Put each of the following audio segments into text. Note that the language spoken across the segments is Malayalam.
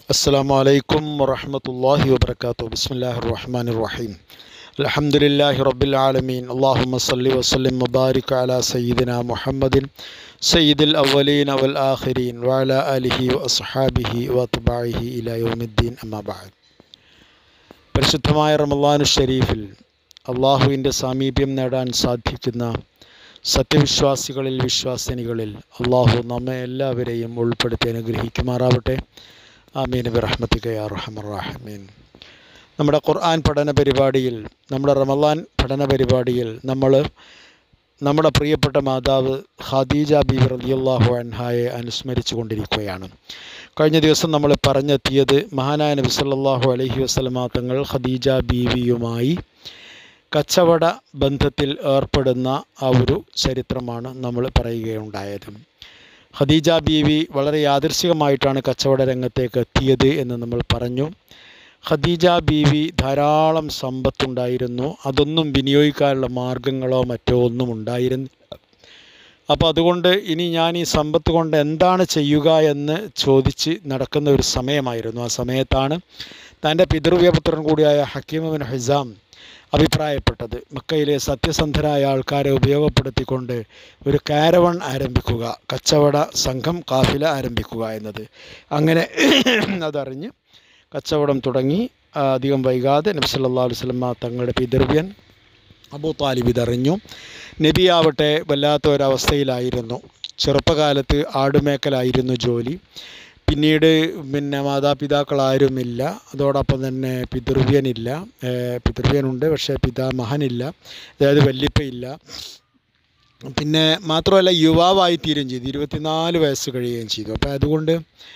السلام عليكم ورحمة الله وبركاته بسم الله الرحمن الرحيم الحمد لله رب العالمين اللهم صل وسلم وبارك على سيدنا محمد سيد الأولين والآخرين وعلى آله وأصحابه وأتباعه إلى يوم الدين أما بعد പരിശുദ്ധമായ റമലാനു ഷരീഫിൽ അള്ളാഹുവിൻ്റെ സാമീപ്യം നേടാൻ സാധിക്കുന്ന സത്യവിശ്വാസികളിൽ വിശ്വാസിനികളിൽ അള്ളാഹു നമ്മെ എല്ലാവരെയും ഉൾപ്പെടുത്തി അനുഗ്രഹിക്കുമാറാവട്ടെ ആമീൻ ബിറഹ്മത്തിക റഹമറാഹമീൻ നമ്മുടെ ഖുർആൻ പഠന പരിപാടിയിൽ നമ്മുടെ റമലാൻ പഠന പരിപാടിയിൽ നമ്മൾ നമ്മുടെ പ്രിയപ്പെട്ട മാതാവ് ഖദീജ ബീബി റളിയല്ലാഹു അൻഹായെ അനുസ്മരിച്ചു കൊണ്ടിരിക്കുകയാണ് കഴിഞ്ഞ ദിവസം നമ്മൾ പറഞ്ഞെത്തിയത് മഹാനായ നബി സല്ലല്ലാഹു അലൈഹി വസല്ലമ തങ്ങൾ ഖദീജ ബീവിയുമായി കച്ചവട ബന്ധത്തിൽ ഏർപ്പെടുന്ന ആ ഒരു ചരിത്രമാണ് നമ്മൾ പറയുകയുണ്ടായത് ഖദീജ ബീവി വളരെ യാദൃശികമായിട്ടാണ് കച്ചവട രംഗത്തേക്ക് എത്തിയത് എന്ന് നമ്മൾ പറഞ്ഞു ഖദീജ ബീവി ധാരാളം സമ്പത്തുണ്ടായിരുന്നു അതൊന്നും വിനിയോഗിക്കാനുള്ള മാർഗങ്ങളോ മറ്റോ ഒന്നും ഉണ്ടായിരുന്നില്ല അപ്പോൾ അതുകൊണ്ട് ഇനി ഞാൻ ഈ സമ്പത്ത് കൊണ്ട് എന്താണ് ചെയ്യുക എന്ന് ചോദിച്ച് നടക്കുന്ന ഒരു സമയമായിരുന്നു ആ സമയത്താണ് തൻ്റെ പിതൃവ്യപുത്രൻ കൂടിയായ ഹക്കീമുബിൻ ഹിസാം അഭിപ്രായപ്പെട്ടത് മക്കയിലെ സത്യസന്ധരായ ആൾക്കാരെ ഉപയോഗപ്പെടുത്തിക്കൊണ്ട് ഒരു കാരവൺ ആരംഭിക്കുക കച്ചവട സംഘം കാഫില ആരംഭിക്കുക എന്നത് അങ്ങനെ അതറിഞ്ഞ് കച്ചവടം തുടങ്ങി അധികം വൈകാതെ നബി സല്ലല്ലാഹു അലൈഹി വസല്ലമ തങ്ങളുടെ പിതൃവ്യൻ അബൂ താലിബ് ഇതറിഞ്ഞു നബിയാവട്ടെ വല്ലാത്ത ഒരവസ്ഥയിലായിരുന്നു ചെറുപ്പകാലത്ത് ആടുമേക്കലായിരുന്നു ജോലി പിന്നീട് പിന്നെ മാതാപിതാക്കളാരുമില്ല അതോടൊപ്പം തന്നെ പിതൃവ്യനില്ല പിതൃവ്യനുണ്ട് പക്ഷേ പിതാമഹനില്ല അതായത് വല്യപ്പയില്ല പിന്നെ മാത്രമല്ല യുവാവായി തീരുകയും ചെയ്തു ഇരുപത്തിനാല് വയസ്സ് കഴിയുകയും ചെയ്തു അപ്പോൾ അതുകൊണ്ട്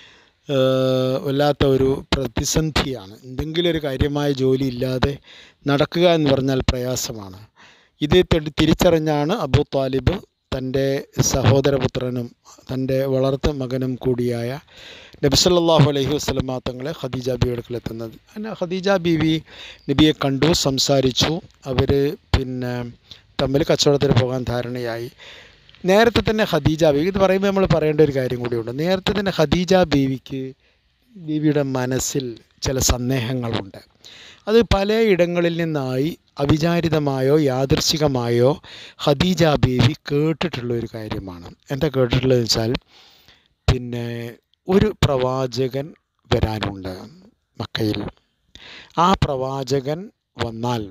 വല്ലാത്ത ഒരു പ്രതിസന്ധിയാണ് എന്തെങ്കിലും ഒരു കാര്യമായ ജോലി ഇല്ലാതെ നടക്കുക എന്ന് പറഞ്ഞാൽ പ്രയാസമാണ് ഇത് തിരിച്ചറിഞ്ഞാണ് അബൂ താലിബ് തൻ്റെ സഹോദരപുത്രനും തൻ്റെ വളർത്ത മകനും കൂടിയായ നബിസല്ലാഹു അലൈഹി വസ്ലമ തങ്ങളെ ഖദീജ ബീവിയുടെ അടുക്കലെത്തുന്നത് അങ്ങനെ ഖദീജ ബീവി നബിയെ കണ്ടു സംസാരിച്ചു അവർ പിന്നെ തമ്മിൽ കച്ചവടത്തിന് പോകാൻ ധാരണയായി നേരത്തെ തന്നെ ഖദീജ ബീവി ഇത് പറയുമ്പോൾ നമ്മൾ പറയേണ്ട ഒരു കാര്യം കൂടിയുണ്ട് നേരത്തെ തന്നെ ഖദീജ ബീവിക്ക് ബീവിയുടെ മനസ്സിൽ ചില സന്ദേഹങ്ങളുണ്ട് അത് പലയിടങ്ങളിൽ നിന്നായി അവിചാരിതമായോ യാദൃശികമായോ ഖദീജ ബീവി കേട്ടിട്ടുള്ള ഒരു കാര്യമാണ് എന്താ കേട്ടിട്ടുള്ളതെന്ന് വെച്ചാൽ പിന്നെ ഒരു പ്രവാചകൻ വരാനുണ്ട് മക്കയിൽ ആ പ്രവാചകൻ വന്നാൽ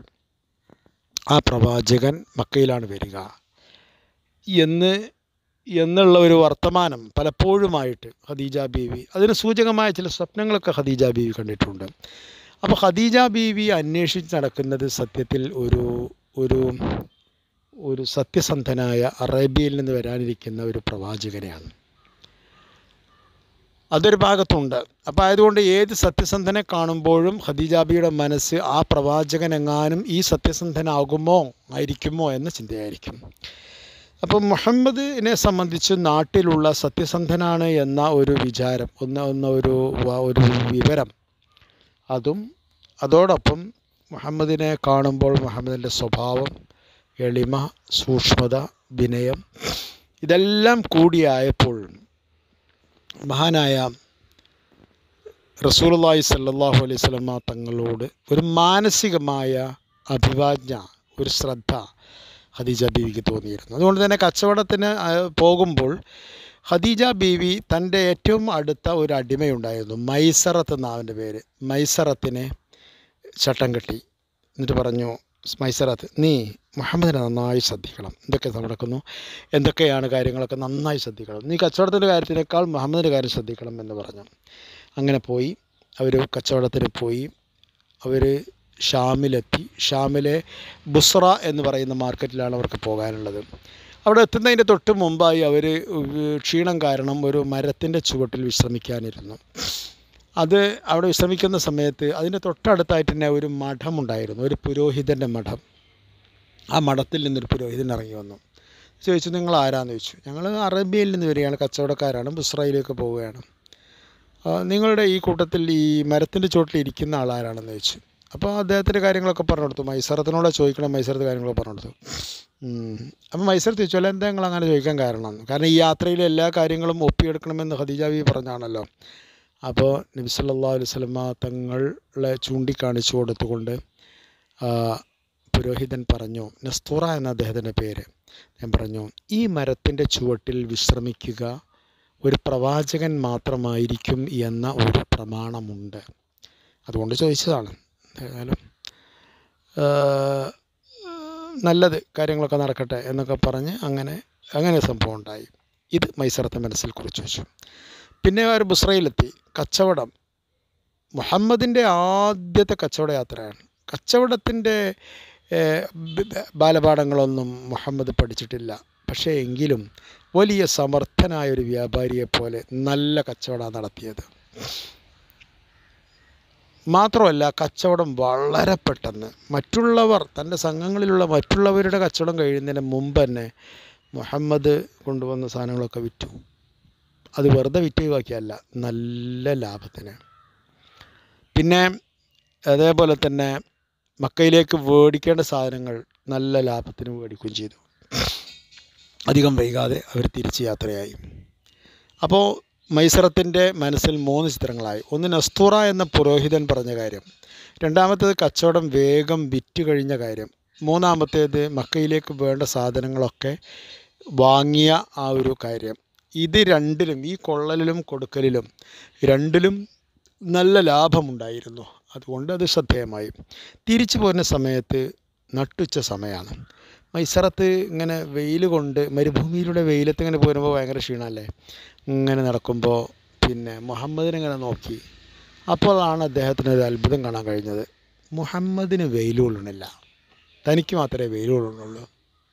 ആ പ്രവാചകൻ മക്കയിലാണ് വരിക എന്ന് എന്നുള്ള ഒരു വർത്തമാനം പലപ്പോഴുമായിട്ട് ഖദീജ ബീവി അതിന് സൂചകമായ ചില സ്വപ്നങ്ങളൊക്കെ ഖദീജ ബീവി കണ്ടിട്ടുണ്ട് അപ്പോൾ ഖദീജ ബീവി അന്വേഷിച്ച് നടക്കുന്നത് സത്യത്തിൽ ഒരു ഒരു ഒരു സത്യസന്ധനായ അറേബ്യയിൽ നിന്ന് വരാനിരിക്കുന്ന ഒരു പ്രവാചകനെയാണ് അതൊരു ഭാഗത്തുണ്ട് അപ്പോൾ ആയതുകൊണ്ട് ഏത് സത്യസന്ധനെ കാണുമ്പോഴും ഖദീജാബിയുടെ മനസ്സ് ആ പ്രവാചകൻ എങ്ങാനും ഈ സത്യസന്ധനാകുമോ ആയിരിക്കുമോ എന്ന ചിന്തയായിരിക്കും അപ്പം മുഹമ്മദിനെ സംബന്ധിച്ച് നാട്ടിലുള്ള സത്യസന്ധനാണ് എന്ന ഒരു വിചാരം ഒന്ന് ഒന്ന് ഒരു ഒരു വിവരം അതും അതോടൊപ്പം മുഹമ്മദിനെ കാണുമ്പോൾ മുഹമ്മദിൻ്റെ സ്വഭാവം എളിമ സൂക്ഷ്മത വിനയം ഇതെല്ലാം കൂടിയായപ്പോൾ മഹാനായ റസൂലുള്ളാഹി സല്ലല്ലാഹു അലൈഹി വസല്ലമ തങ്ങളോട് ഒരു മാനസികമായ അഭിവാജ്ഞ ഒരു ശ്രദ്ധ ഖദീജ ബീവിക്ക് തോന്നിയിരുന്നു അതുകൊണ്ട് തന്നെ കച്ചവടത്തിന് പോകുമ്പോൾ ഖദീജ ബീവി തൻ്റെ ഏറ്റവും അടുത്ത ഒരു അടിമയുണ്ടായിരുന്നു മൈസറത്ത് എന്ന അവൻ്റെ പേര് മൈസറത്തിനെ ചട്ടം കെട്ടി എന്നിട്ട് പറഞ്ഞു മൈസറത്ത് നീ മുഹമ്മദിനെ നന്നായി ശ്രദ്ധിക്കണം എന്തൊക്കെ നടക്കുന്നു എന്തൊക്കെയാണ് കാര്യങ്ങളൊക്കെ നന്നായി ശ്രദ്ധിക്കണം നീ കച്ചവടത്തിൻ്റെ കാര്യത്തിനേക്കാൾ മുഹമ്മദിൻ്റെ കാര്യം ശ്രദ്ധിക്കണം എന്ന് പറഞ്ഞു അങ്ങനെ പോയി അവർ കച്ചവടത്തിന് പോയി അവർ ഷാമിലെത്തി ഷാമിലെ ബുസ്ര എന്ന് പറയുന്ന മാർക്കറ്റിലാണ് അവർക്ക് പോകാനുള്ളത് അവിടെ എത്തുന്നതിൻ്റെ തൊട്ട് മുമ്പായി അവർ ക്ഷീണം കാരണം ഒരു മരത്തിൻ്റെ ചുവട്ടിൽ വിശ്രമിക്കാനിരുന്നു അത് അവിടെ വിശ്രമിക്കുന്ന സമയത്ത് അതിൻ്റെ തൊട്ടടുത്തായിട്ട് തന്നെ ഒരു മഠമുണ്ടായിരുന്നു ഒരു പുരോഹിതൻ്റെ മഠം ആ മഠത്തിൽ നിന്നൊരു പുരോഹിതൻ ഇറങ്ങി വന്നു ചോദിച്ചു നിങ്ങൾ ആരാന്ന് ചോദിച്ചു ഞങ്ങൾ അറേബ്യയിൽ നിന്ന് വരികയാണ് കച്ചവടക്കാരാണ് ബുസ്രയിലേക്ക് പോവുകയാണ് നിങ്ങളുടെ ഈ കൂട്ടത്തിൽ ഈ മരത്തിൻ്റെ ചുവട്ടിൽ ഇരിക്കുന്ന ആളാരാണെന്ന് ചോദിച്ചു അപ്പോൾ അദ്ദേഹത്തിൻ്റെ കാര്യങ്ങളൊക്കെ പറഞ്ഞു കൊടുത്തു മൈസറത്തിനോട് ചോദിക്കണം മൈസറത്ത് കാര്യങ്ങളൊക്കെ പറഞ്ഞു കൊടുത്തു അപ്പം മൈസറത്ത് ചോദിച്ചു അല്ല എന്താ നിങ്ങൾ അങ്ങനെ ചോദിക്കാൻ കാരണം കാരണം ഈ യാത്രയിലെ എല്ലാ കാര്യങ്ങളും ഒപ്പിയെടുക്കണമെന്ന് ഖദീജ ബി പറഞ്ഞാണല്ലോ അപ്പോൾ നബി സല്ലല്ലാഹു അലൈഹി വസല്ലമ തങ്ങളെ ചൂണ്ടിക്കാണിച്ചു കൊടുത്തുകൊണ്ട് ആ, പുരോഹിതൻ പറഞ്ഞു നസ്തൂറ എന്ന അദ്ദേഹത്തിൻ്റെ പേര് ഞാൻ പറഞ്ഞു ഈ മരത്തിൻ്റെ ചുവട്ടിൽ വിശ്രമിക്കുക ഒരു പ്രവാചകൻ മാത്രമായിരിക്കും എന്ന ഒരു പ്രമാണമുണ്ട് അതുകൊണ്ട് ചോദിച്ചതാണ് ഏതായാലും ആ, നല്ലത് കാര്യങ്ങളൊക്കെ നടക്കട്ടെ എന്നൊക്കെ പറഞ്ഞ് അങ്ങനെ അങ്ങനെ ഒരു സംഭവം ഉണ്ടായി ഇത് മൈസറത്തെ മനസ്സിൽ കുറിച്ച് വെച്ചു പിന്നെ അവർ ബുസ്രയിലെത്തി കച്ചവടം മുഹമ്മദിൻ്റെ ആദ്യത്തെ കച്ചവട യാത്രയാണ് കച്ചവടത്തിൻ്റെ ഏഹ്, ബ- ബ- ബാലപാഠങ്ങളൊന്നും മുഹമ്മദ് പഠിച്ചിട്ടില്ല പക്ഷേ എങ്കിലും വലിയ സമർത്ഥനായ ഒരു വ്യാപാരിയെ പോലെ നല്ല കച്ചവടം നടത്തിയത് മാത്രമല്ല കച്ചവടം വളരെ പെട്ടെന്ന് മറ്റുള്ളവർ തൻ്റെ സംഘങ്ങളിലുള്ള മറ്റുള്ളവരുടെ കച്ചവടം കഴിയുന്നതിന് മുമ്പ് തന്നെ മുഹമ്മദ് കൊണ്ടുവന്ന സാധനങ്ങളൊക്കെ വിറ്റു അത് വെറുതെ വിറ്റ് ഒഴിവാക്കിയല്ല നല്ല ലാഭത്തിന് പിന്നെ അതേപോലെ തന്നെ മക്കയിലേക്ക് മേടിക്കേണ്ട സാധനങ്ങൾ നല്ല ലാഭത്തിന് മേടിക്കുകയും ചെയ്തു അധികം വൈകാതെ അവർ തിരിച്ച് യാത്രയായി അപ്പോൾ മൈസറത്തിൻ്റെ മനസ്സിൽ മൂന്ന് ചിത്രങ്ങളായി ഒന്ന് നസ്തൂറ എന്ന പുരോഹിതൻ പറഞ്ഞ കാര്യം രണ്ടാമത്തേത് കച്ചവടം വേഗം വിറ്റ് കഴിഞ്ഞ കാര്യം മൂന്നാമത്തേത് മക്കയിലേക്ക് വേണ്ട സാധനങ്ങളൊക്കെ വാങ്ങിയ ആ ഒരു കാര്യം ഇത് രണ്ടിലും ഈ കൊള്ളലിലും കൊടുക്കലിലും രണ്ടിലും നല്ല ലാഭമുണ്ടായിരുന്നു അതുകൊണ്ട് അത് ശ്രദ്ധേയമായി തിരിച്ചു പോരുന്ന സമയത്ത് നട്ടുച്ച സമയമാണ് മൈസറത്ത് ഇങ്ങനെ വെയിൽ കൊണ്ട് മരുഭൂമിയിലൂടെ വെയിലത്ത് ഇങ്ങനെ പോരുമ്പോൾ ഭയങ്കര ക്ഷീണമല്ലേ ഇങ്ങനെ നടക്കുമ്പോൾ പിന്നെ മുഹമ്മദിനെ ഇങ്ങനെ നോക്കി അപ്പോഴാണ് അദ്ദേഹത്തിന് ഒരു അത്ഭുതം കാണാൻ കഴിഞ്ഞത് മുഹമ്മദിന് വെയിൽ കൊള്ളണില്ല തനിക്ക് മാത്രമേ വെയിൽ കൊള്ളുന്നുള്ളൂ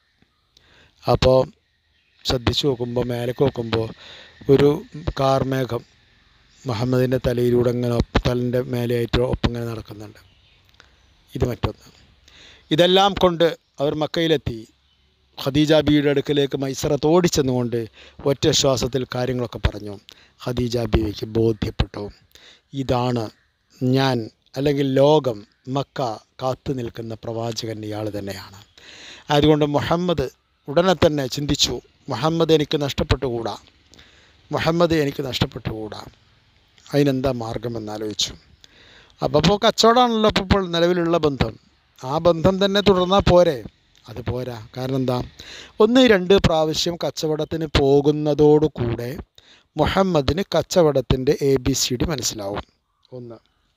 അപ്പോൾ ശ്രദ്ധിച്ചു നോക്കുമ്പോൾ മേലേക്ക് നോക്കുമ്പോൾ ഒരു കാർമേഘം മുഹമ്മദിൻ്റെ തലയിലൂടെ ഇങ്ങനെ ഒപ്പ- തലൻ്റെ മേലെയായിട്ട് ഒപ്പം ഇങ്ങനെ നടക്കുന്നുണ്ട് ഇത് മറ്റൊന്ന് ഇതെല്ലാം കൊണ്ട് അവർ മക്കയിലെത്തി ഖദീജ ബീവിയുടെ അടുക്കലേക്ക് മൈസറത്ത് ഓടിച്ചെന്നുകൊണ്ട് ഒറ്റ ശ്വാസത്തിൽ കാര്യങ്ങളൊക്കെ പറഞ്ഞു ഖദീജ ബീവിക്ക് ബോധ്യപ്പെട്ടു ഇതാണ് ഞാൻ അല്ലെങ്കിൽ ലോകം മക്ക കാത്തു നിൽക്കുന്ന പ്രവാചകൻ ഇയാൾ തന്നെയാണ് അതുകൊണ്ട് മുഹമ്മദ് ഉടനെ തന്നെ ചിന്തിച്ചു മുഹമ്മദ് എനിക്ക് നഷ്ടപ്പെട്ടുകൂടാ മുഹമ്മദ് എനിക്ക് നഷ്ടപ്പെട്ടുകൂടാ അതിനെന്താ മാർഗമെന്നാലോചിച്ചു അപ്പോൾ ഇപ്പോൾ കച്ചവടമാണല്ലോ ഇപ്പോൾ ഇപ്പോൾ നിലവിലുള്ള ബന്ധം ആ ബന്ധം തന്നെ തുടർന്നാൽ പോരെ അത് പോരാ കാരണം എന്താ ഒന്ന് രണ്ട് പ്രാവശ്യം കച്ചവടത്തിന് പോകുന്നതോടുകൂടെ മുഹമ്മദിന് കച്ചവടത്തിൻ്റെ എ ബി സി ഡി മനസ്സിലാവും ഒന്ന്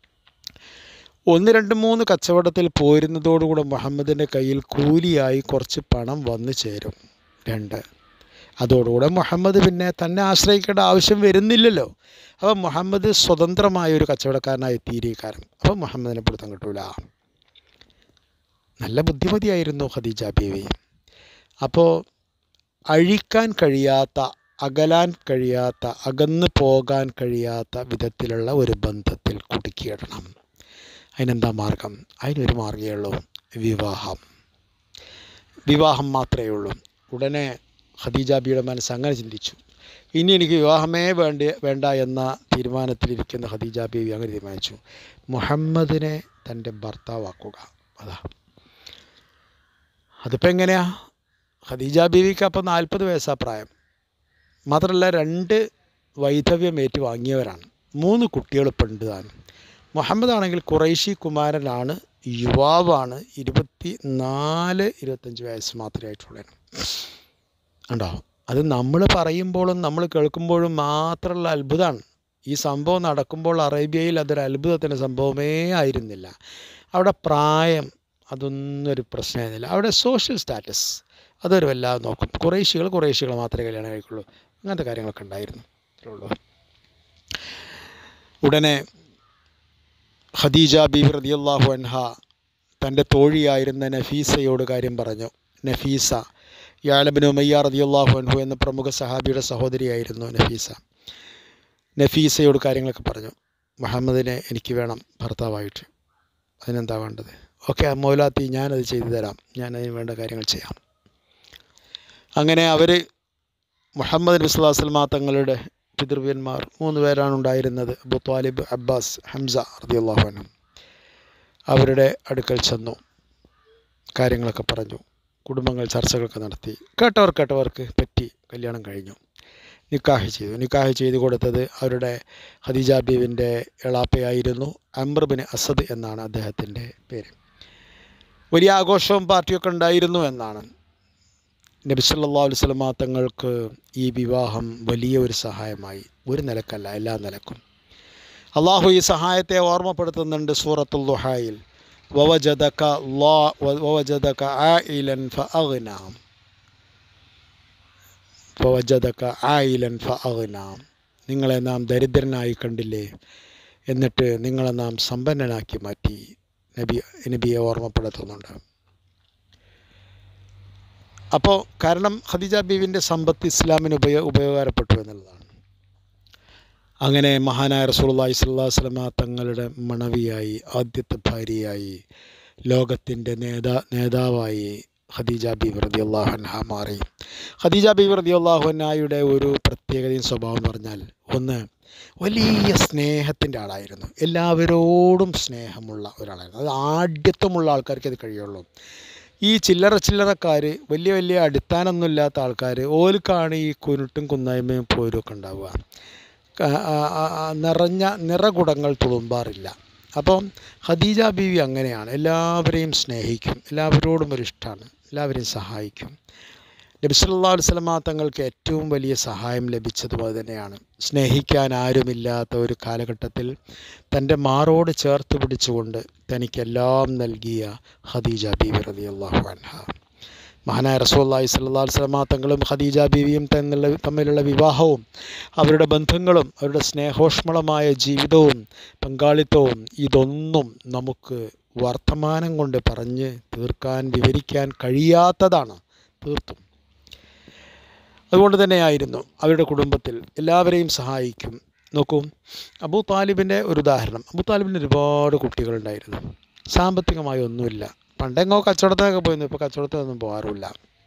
ഒന്ന് രണ്ട് മൂന്ന് കച്ചവടത്തിൽ പോരുന്നതോടുകൂടെ മുഹമ്മദിൻ്റെ കയ്യിൽ കൂലിയായി കുറച്ച് പണം വന്നു ചേരും രണ്ട് അതോടുകൂടെ മുഹമ്മദ് പിന്നെ തന്നെ ആശ്രയിക്കേണ്ട ആവശ്യം വരുന്നില്ലല്ലോ അപ്പോൾ മുഹമ്മദ് സ്വതന്ത്രമായ ഒരു കച്ചവടക്കാരനായി തീരുകാരൻ അപ്പോൾ മുഹമ്മദിനെ പിടുത്തം കിട്ടൂല നല്ല ബുദ്ധിമതിയായിരുന്നു ഖദീജ ബീവി അപ്പോൾ അഴിക്കാൻ കഴിയാത്ത അകലാൻ കഴിയാത്ത അകന്നു പോകാൻ കഴിയാത്ത വിധത്തിലുള്ള ഒരു ബന്ധത്തിൽ കുടുക്കിയിടണം അതിനെന്താ മാർഗം അതിനൊരു മാർഗ്ഗമേ ഉള്ളൂ വിവാഹം വിവാഹം മാത്രമേ ഉള്ളൂ ഉടനെ ഖദീജാബിയുടെ മനസ്സ് അങ്ങനെ ചിന്തിച്ചു ഇനി എനിക്ക് വിവാഹമേ വേണ്ട വേണ്ട എന്ന തീരുമാനത്തിലിരിക്കുന്ന ഖദീജ ബീവി അങ്ങനെ തീരുമാനിച്ചു മുഹമ്മദിനെ തൻ്റെ ഭർത്താവാക്കുക അതാ അതിപ്പോൾ എങ്ങനെയാ ഖദീജ ബീവിക്ക് അപ്പോൾ നാൽപ്പത് വയസ്സാ പ്രായം മാത്രമല്ല രണ്ട് വൈധവ്യം ഏറ്റു വാങ്ങിയവരാണ് മൂന്ന് കുട്ടികൾ ഇപ്പം ഉണ്ട് താനും മുഹമ്മദ് ആണെങ്കിൽ കുറേശി കുമാരനാണ് യുവാവാണ് ഇരുപത്തി നാല് ഇരുപത്തഞ്ച് വയസ്സ് മാത്രമേ ആയിട്ടുള്ളൂ ഉണ്ടോ അത് നമ്മൾ പറയുമ്പോഴും നമ്മൾ കേൾക്കുമ്പോഴും മാത്രമുള്ള അത്ഭുതമാണ് ഈ സംഭവം നടക്കുമ്പോൾ അറേബ്യയിൽ അതൊരു അത്ഭുതത്തിൻ്റെ സംഭവമേ ആയിരുന്നില്ല അവിടെ പ്രായം അതൊന്നും ഒരു പ്രശ്നമായിരുന്നില്ല അവിടെ സോഷ്യൽ സ്റ്റാറ്റസ് അതൊരു വല്ലാതെ നോക്കും കുറേശികൾ കുറേശികൾ മാത്രമേ കല്യാണം കഴിക്കുള്ളൂ അങ്ങനത്തെ കാര്യങ്ങളൊക്കെ ഉണ്ടായിരുന്നു അത്രേ ഉള്ളൂ ഉടനെ ഖദീജ ബീബി റളിയല്ലാഹു അൻഹ തൻ്റെ തോഴിയായിരുന്ന നഫീസയോട് കാര്യം പറഞ്ഞു നഫീസ യാലബിന് ഉമയ്യ റളിയല്ലാഹു അൻഹു എന്ന പ്രമുഖ സഹാബിയുടെ സഹോദരിയായിരുന്നു നഫീസ നഫീസയോട് കാര്യങ്ങളൊക്കെ പറഞ്ഞു മുഹമ്മദിനെ എനിക്ക് വേണം ഭർത്താവായിട്ട് അതിനെന്താ വേണ്ടത് ഓക്കെ മൗലാത്തി ഞാനത് ചെയ്തു തരാം ഞാൻ അതിന് വേണ്ട കാര്യങ്ങൾ ചെയ്യാം അങ്ങനെ അവർ മുഹമ്മദ് നബി സ്വല്ലല്ലാഹു അലൈഹി വസല്ലമ തങ്ങളുടെ പിതൃവ്യന്മാർ മൂന്ന് പേരാണ് ഉണ്ടായിരുന്നത് അബു താലിബ് അബ്ബാസ് ഹംസ റളിയല്ലാഹു അൻഹു അവരുടെ അടുക്കൽ ചെന്നു കാര്യങ്ങളൊക്കെ പറഞ്ഞു കുടുംബങ്ങൾ ചർച്ചകളൊക്കെ നടത്തി കേട്ടവർ കേട്ടവർക്ക് പറ്റി കല്യാണം കഴിഞ്ഞു നിക്കാഹ് ചെയ്തു നിക്കാഹ് ചെയ്തു കൊടുത്തത് അവരുടെ ഖദീജ ബീവിൻ്റെ എളാപ്പയായിരുന്നു അമ്രബിന് അസദ് എന്നാണ് അദ്ദേഹത്തിൻ്റെ പേര് വലിയ ആഘോഷവും പാർട്ടിയൊക്കെ ഉണ്ടായിരുന്നു എന്നാണ് നബി സല്ലല്ലാഹു അലൈഹി വസല്ലമ തങ്ങൾക്ക് ഈ വിവാഹം വലിയ ഒരു സഹായമായി ഒരു നിലക്കല്ല എല്ലാ നിലക്കും അള്ളാഹു ഈ സഹായത്തെ ഓർമ്മപ്പെടുത്തുന്നുണ്ട് സൂറത്തുൽ ദുഹായിൽ വവജദക ലാ വവജദക ആയിലൻ ഫഅഗ്നാം വവജദക ആയിലൻ ഫഅഗ്നാം നിങ്ങളെ നാം ദരിദ്രനായി കണ്ടില്ലേ എന്നിട്ട് നിങ്ങളെ നാം സമ്പന്നനാക്കി മാറ്റി നബി നബിയെ ഓർമ്മപ്പെടുത്തുന്നുണ്ട് അപ്പോൾ കാരണം ഖദീജ ബീവിൻ്റെ സമ്പത്ത് ഇസ്ലാമിന് ഉപയോ ഉപയോഗകരപ്പെട്ടു എന്നുള്ളതാണ് അങ്ങനെ മഹാനായ റസൂലുള്ളാഹി സ്വല്ലല്ലാഹു അലൈഹി വസല്ലമ തങ്ങളുടെ മണവിയായി ആദ്യത്തെ ഭാര്യയായി ലോകത്തിൻ്റെ നേതാ നേതാവായി ഖദീജ ബീവി റളിയല്ലാഹു അൻഹ മാറി ഖദീജ ബീവി റളിയല്ലാഹു അൻഹയുടെ ഒരു പ്രത്യേകതയും സ്വഭാവം എന്ന് പറഞ്ഞാൽ ഒന്ന് വലിയ സ്നേഹത്തിൻ്റെ ആളായിരുന്നു എല്ലാവരോടും സ്നേഹമുള്ള ഒരാളായിരുന്നു അത് ആഢ്യത്വമുള്ള ആൾക്കാർക്ക് അത് കഴിയുള്ളൂ ഈ ചില്ലറ ചില്ലറക്കാർ വലിയ വലിയ അടിസ്ഥാനമൊന്നുമില്ലാത്ത ആൾക്കാർ ഓൽക്കാണ് ഈ കുരുട്ടും കുന്നായ്മയും പോരൊക്കെ ഉണ്ടാവുക ക- ആ- ആ- ആ നിറഞ്ഞ നിറകുടങ്ങൾ തുളുമ്പാറില്ല അപ്പം ഖദീജ ബീവി അങ്ങനെയാണ് എല്ലാവരെയും സ്നേഹിക്കും എല്ലാവരോടും ഒരു ഇഷ്ടമാണ് എല്ലാവരെയും സഹായിക്കും നബി സല്ലല്ലാഹു അലൈഹി വസല്ലമ തങ്ങൾക്ക് ഏറ്റവും വലിയ സഹായം ലഭിച്ചതുപോലെ തന്നെയാണ് സ്നേഹിക്കാൻ ആരുമില്ലാത്ത ഒരു കാലഘട്ടത്തിൽ തൻ്റെ മാറോട് ചേർത്ത് പിടിച്ചുകൊണ്ട് തനിക്കെല്ലാം നൽകിയ ഖദീജ ബീവി റളിയല്ലാഹു അൻഹ മഹാനായ റസൂല്ലായി സല്ലല്ലാഹു അലൈഹി വസല്ലമ തങ്ങളും ഖദീജ ബീവിയും തമ്മിലുള്ള തമ്മിലുള്ള വിവാഹവും അവരുടെ ബന്ധങ്ങളും അവരുടെ സ്നേഹോഷ്മളമായ ജീവിതവും പങ്കാളിത്തവും ഇതൊന്നും നമുക്ക് വർത്തമാനം കൊണ്ട് പറഞ്ഞ് തീർക്കാൻ വിവരിക്കാൻ കഴിയാത്തതാണ് തീർത്തും അതുകൊണ്ട് തന്നെയായിരുന്നു അവരുടെ കുടുംബത്തിൽ എല്ലാവരെയും സഹായിക്കും നോക്കൂ അബൂ താലിബിൻ്റെ ഒരു ഉദാഹരണം അബൂ താലിബിന് ഒരുപാട് കുട്ടികളുണ്ടായിരുന്നു സാമ്പത്തികമായി ഒന്നുമില്ല പണ്ടെങ്ങോ കച്ചവടത്തിനൊക്കെ പോയിരുന്നു ഇപ്പോൾ കച്ചവടത്തിനൊന്നും പോകാറില്ല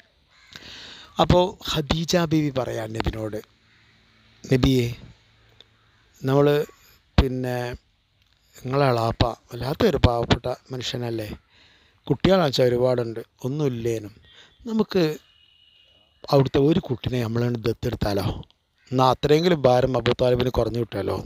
അപ്പോൾ ഖദീജ ബീവി പറയാൻ നബിനോട് നബിയെ നമ്മൾ പിന്നെ നിങ്ങളെ അളാപ്പ വല്ലാത്തൊരു പാവപ്പെട്ട മനുഷ്യനല്ലേ കുട്ടികളാണെന്ന് വെച്ചാൽ ഒരുപാടുണ്ട് ഒന്നുമില്ലേനും നമുക്ക് അവിടുത്തെ ഒരു കുട്ടിനെ നമ്മളാണ് ദത്തെടുത്താലോ എന്നാൽ അത്രയെങ്കിലും ഭാരം അബൂ താലിബിന് കുറഞ്ഞു കിട്ടുമല്ലോ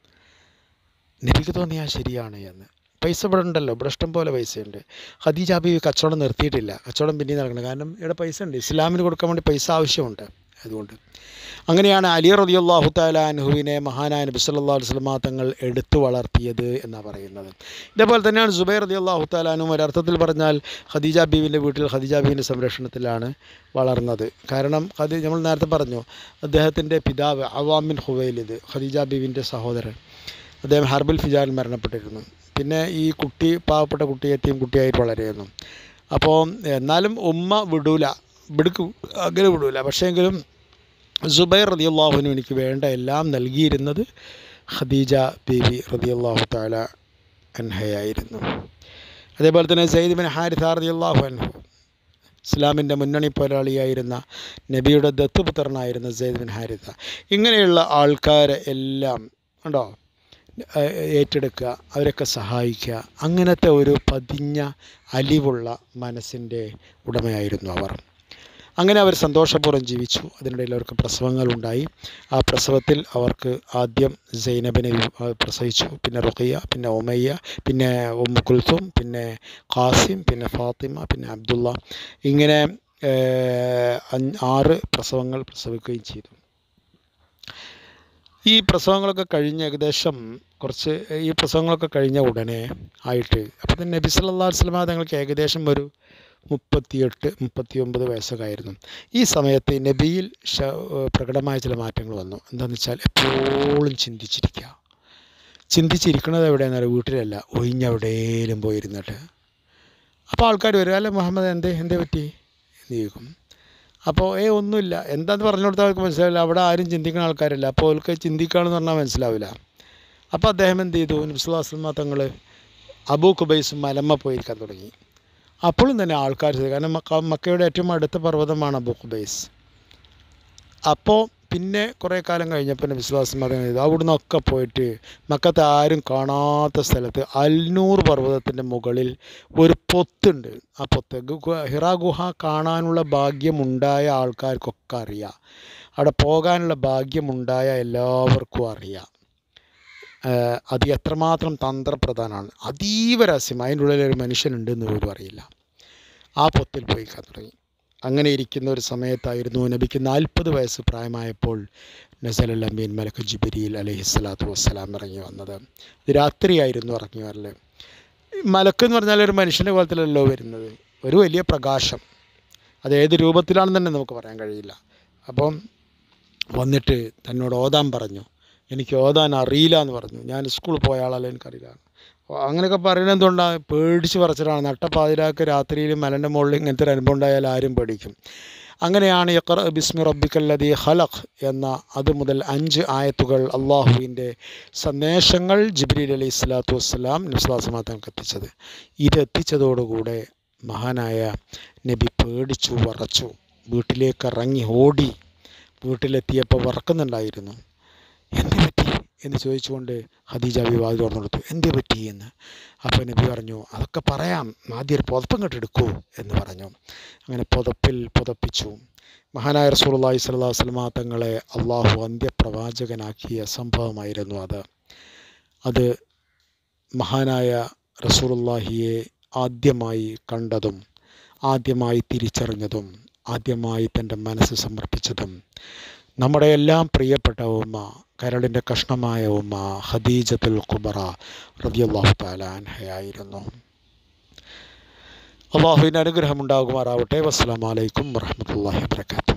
നബിക്ക് തോന്നിയാൽ ശരിയാണ് എന്ന് പൈസ ഇവിടെ ഉണ്ടല്ലോ ഇവിടെ ഇഷ്ടം പോലെ പൈസയുണ്ട് ഖദീജ ബീവി കച്ചവടം നിർത്തിയിട്ടില്ല കച്ചവടം പിന്നെയും നടക്കണം കാരണം ഇവിടെ പൈസ ഉണ്ട് ഇസ്ലാമിന് കൊടുക്കാൻ വേണ്ടി പൈസ ആവശ്യമുണ്ട് അതുകൊണ്ട് അങ്ങനെയാണ് അലി റളിയല്ലാഹു തആല അൻഹുവിനെ മഹാനായ നബി സല്ലല്ലാഹു അലൈഹി വസല്ലമ തങ്ങൾ എടുത്തു വളർത്തിയത് എന്നാണ് പറയുന്നത് ഇതേപോലെ തന്നെയാണ് സുബൈർ റളിയല്ലാഹു തആല അൻഹു ഒരർത്ഥത്തിൽ പറഞ്ഞാൽ ഖദീജ ബീവിൻ്റെ വീട്ടിൽ ഖദീജ ബീവിൻ്റെ സംരക്ഷണത്തിലാണ് വളർന്നത് കാരണം ഖദീ നമ്മൾ നേരത്തെ പറഞ്ഞു അദ്ദേഹത്തിൻ്റെ പിതാവ് അവാമിൻ ഹുവൈലിദ് ഖദീജ ബീവിൻ്റെ സഹോദരൻ അദ്ദേഹം ഹർബിൽ ഫിജാറിൽ മരണപ്പെട്ടിരുന്നു പിന്നെ ഈ കുട്ടി പാവപ്പെട്ട കുട്ടി എത്തിയും കുട്ടിയായിട്ട് വളരുന്നു അപ്പോൾ എന്നാലും ഉമ്മ വിടൂല വിടുക്ക് അങ്ങനെ വിടൂല പക്ഷേ എങ്കിലും സുബൈർ റതിയല്ലാഹുവിനും എനിക്ക് വേണ്ട എല്ലാം നൽകിയിരുന്നത് ഖദീജ ബീവി റതിയല്ലാഹു താല അൻഹയായിരുന്നു അതേപോലെ തന്നെ സയ്യിദ് ബിൻ ഹാരിഥ റതിയല്ലാഹു അൻഹു ഇസ്ലാമിൻ്റെ മുന്നണി പോരാളിയായിരുന്ന നബിയുടെ ദത്തുപുത്രനായിരുന്ന സെയ്ദ് ബിൻ ഹാരിഥ ഇങ്ങനെയുള്ള ആൾക്കാരെ എല്ലാം ഉണ്ടോ ഏ- ഏറ്റെടുക്കുക അവരൊക്കെ സഹായിക്കുക അങ്ങനത്തെ ഒരു പതിഞ്ഞ അലിവുള്ള മനസ്സിൻ്റെ ഉടമയായിരുന്നു അവർ അങ്ങനെ അവർ സന്തോഷപൂർവ്വം ജീവിച്ചു അതിനിടയിൽ അവർക്ക് പ്രസവങ്ങളുണ്ടായി ആ പ്രസവത്തിൽ അവർക്ക് ആദ്യം സൈനബിനെ വി- ആ, പ്രസവിച്ചു പിന്നെ റുഖിയ പിന്നെ ഉമയ്യ പിന്നെ ഉമ്മു കുൽസും പിന്നെ ഖാസിം പിന്നെ ഫാത്തിമ പിന്നെ അബ്ദുള്ള ഇങ്ങനെ ഏഹ്, അഞ്ച് ആറ് പ്രസവങ്ങൾ പ്രസവിക്കുകയും ചെയ്തു ഈ പ്രസവങ്ങളൊക്കെ കഴിഞ്ഞ് ഏകദേശം കുറച്ച് ഈ പ്രസവങ്ങളൊക്കെ കഴിഞ്ഞ ഉടനെ ആയിട്ട് അപ്പോൾ തന്നെ നബി സല്ലല്ലാഹു അലൈഹി വസല്ലമ തങ്ങൾക്ക് ഏകദേശം ഒരു മുപ്പത്തിയെട്ട് മുപ്പത്തിയൊമ്പത് വയസ്സൊക്കെ ആയിരുന്നു ഈ സമയത്ത് നബിയിൽ ശ- പ്രകടമായ ചില മാറ്റങ്ങൾ വന്നു എന്താണെന്ന് വെച്ചാൽ എപ്പോഴും ചിന്തിച്ചിരിക്കുക ചിന്തിച്ചിരിക്കുന്നത് എവിടെയെന്നറിയ വീട്ടിലല്ല ഒഴിഞ്ഞെവിടെയും പോയിരുന്നിട്ട് അപ്പോൾ ആൾക്കാർ വരും അല്ല മുഹമ്മദ് എന്തേ എന്തേ പറ്റി എന്ന് ചോദിക്കും അപ്പോൾ ഏ ഒന്നുമില്ല എന്താന്ന് പറഞ്ഞു കൊടുത്താൽ അവർക്ക് മനസ്സിലാവില്ല അവിടെ ആരും ചിന്തിക്കുന്ന ആൾക്കാരില്ല അപ്പോൾ അവർക്ക് ചിന്തിക്കുകയാണെന്ന് പറഞ്ഞാൽ മനസ്സിലാവില്ല അപ്പോൾ അദ്ദേഹം എന്ത് ചെയ്തു നബ്സുല്ലാസ്ലമ തങ്ങൾ അബൂ കുബൈസും മലമ്മ പോയിരിക്കാൻ തുടങ്ങി അപ്പോഴും തന്നെ ആൾക്കാർ ചെയ്തു കാരണം മക്ക മക്കയുടെ ഏറ്റവും അടുത്ത പർവ്വതമാണ് അബൂ കുബൈസ് അപ്പോൾ പിന്നെ കുറേ കാലം കഴിഞ്ഞപ്പോൾ വിശ്വാസം മതം ചെയ്തു അവിടെ നിന്നൊക്കെ പോയിട്ട് മക്കത്തെ ആരും കാണാത്ത സ്ഥലത്ത് അൽനൂർ പർവ്വതത്തിൻ്റെ മുകളിൽ ഒരു പൊത്തുണ്ട് ആ പൊത്ത് ഗു- ഗു- ഹിറ ഗുഹ കാണാനുള്ള ഭാഗ്യമുണ്ടായ ആൾക്കാർക്കൊക്കെ അറിയാം അവിടെ പോകാനുള്ള ഭാഗ്യമുണ്ടായ എല്ലാവർക്കും അറിയാം ഏഹ് അത് എത്രമാത്രം തന്ത്രപ്രധാനമാണ് അതീവ രഹസ്യം അതിൻ്റെ ഉള്ളിൽ ഒരു മനുഷ്യനുണ്ട് എന്ന് പോലും അറിയില്ല ആ പൊത്തിൽ പോയി തുടങ്ങി അങ്ങനെ ഇരിക്കുന്ന ഒരു സമയത്തായിരുന്നു നബിക്ക് നാൽപ്പത് വയസ്സ് പ്രായമായപ്പോൾ നസൽ അമീൻ മലക്ക് ജിബിരിയിൽ അലഹി സ്വലാത്തു വസ്സലാം ഇറങ്ങി വന്നത് ഇത് രാത്രിയായിരുന്നു ഇറങ്ങി വരല് മലക്ക് എന്ന് പറഞ്ഞാൽ ഒരു മനുഷ്യൻ്റെ കോലത്തിലല്ലോ വരുന്നത് ഒരു വലിയ പ്രകാശം അത് ഏത് രൂപത്തിലാണെന്ന് തന്നെ നമുക്ക് പറയാൻ കഴിയില്ല അപ്പം വന്നിട്ട് തന്നോട് ഓതാൻ പറഞ്ഞു എനിക്ക് ഓതാൻ അറിയില്ല എന്ന് പറഞ്ഞു ഞാൻ സ്കൂളിൽ പോയ ആളല്ല എനിക്കറിയില്ല അപ്പോൾ അങ്ങനെയൊക്കെ പറയുന്നത് എന്തുകൊണ്ടാണ് പേടിച്ച് പറിച്ചിട്ടാണ് നട്ടപ്പാതിരാക്ക് രാത്രിയിൽ മലൻ്റെ മുകളിൽ ഇങ്ങനത്തെ ഒരു അനുഭവം ഉണ്ടായാൽ ആരും പേടിക്കും അങ്ങനെയാണ് യഖർ ബിസ്മി റബ്ബിക്കല്ലതി ഹലഖ് എന്ന അത് മുതൽ അഞ്ച് ആയത്തുകൾ അള്ളാഹുവിൻ്റെ സന്ദേശങ്ങൾ ജിബ്രീൽ അലൈഹി സ്വലാത്തു വസ്സലാം നിസ്ലാസമാത്തങ്ങൾക്ക് എത്തിച്ചത് ഇത് എത്തിച്ചതോടുകൂടെ മഹാനായ നബി പേടിച്ചു വറച്ചു വീട്ടിലേക്ക് ഇറങ്ങി ഓടി വീട്ടിലെത്തിയപ്പോൾ വറക്കുന്നുണ്ടായിരുന്നു എന്ത് പറ്റി എന്ന് ചോദിച്ചുകൊണ്ട് ഖദീജ വിവാദം തുറന്നു കൊടുത്തു എന്ത് പറ്റി എന്ന് അപ്പോൾ നബി പറഞ്ഞു അതൊക്കെ പറയാം ആദ്യം ഒരു പുതപ്പം കെട്ടെടുക്കൂ എന്ന് പറഞ്ഞു അങ്ങനെ പുതപ്പിൽ പുതപ്പിച്ചു മഹാനായ റസൂലുള്ളാഹി സ്വല്ലല്ലാഹു അലൈഹി വസല്ലമ തങ്ങളെ അള്ളാഹു അന്ത്യപ്രവാചകനാക്കിയ സംഭവമായിരുന്നു അത് അത് മഹാനായ റസൂലുള്ളാഹിയെ ആദ്യമായി കണ്ടതും ആദ്യമായി തിരിച്ചറിഞ്ഞതും ആദ്യമായി തൻ്റെ മനസ്സ് സമർപ്പിച്ചതും നമ്മുടെ എല്ലാം പ്രിയപ്പെട്ട ഉമ്മ കരളിൻ്റെ കഷ്ണമായ ഉമ്മ ഖദീജത്തുൽ കുബറ റളിയല്ലാഹു തആല അൻഹയായിരുന്നു അള്ളാഹുവിൻ്റെ അനുഗ്രഹം ഉണ്ടാകുമാറാവട്ടെ വസ്സലാമലൈക്കും വറഹമത്തല്ലാഹി വാബർക്കാത്തു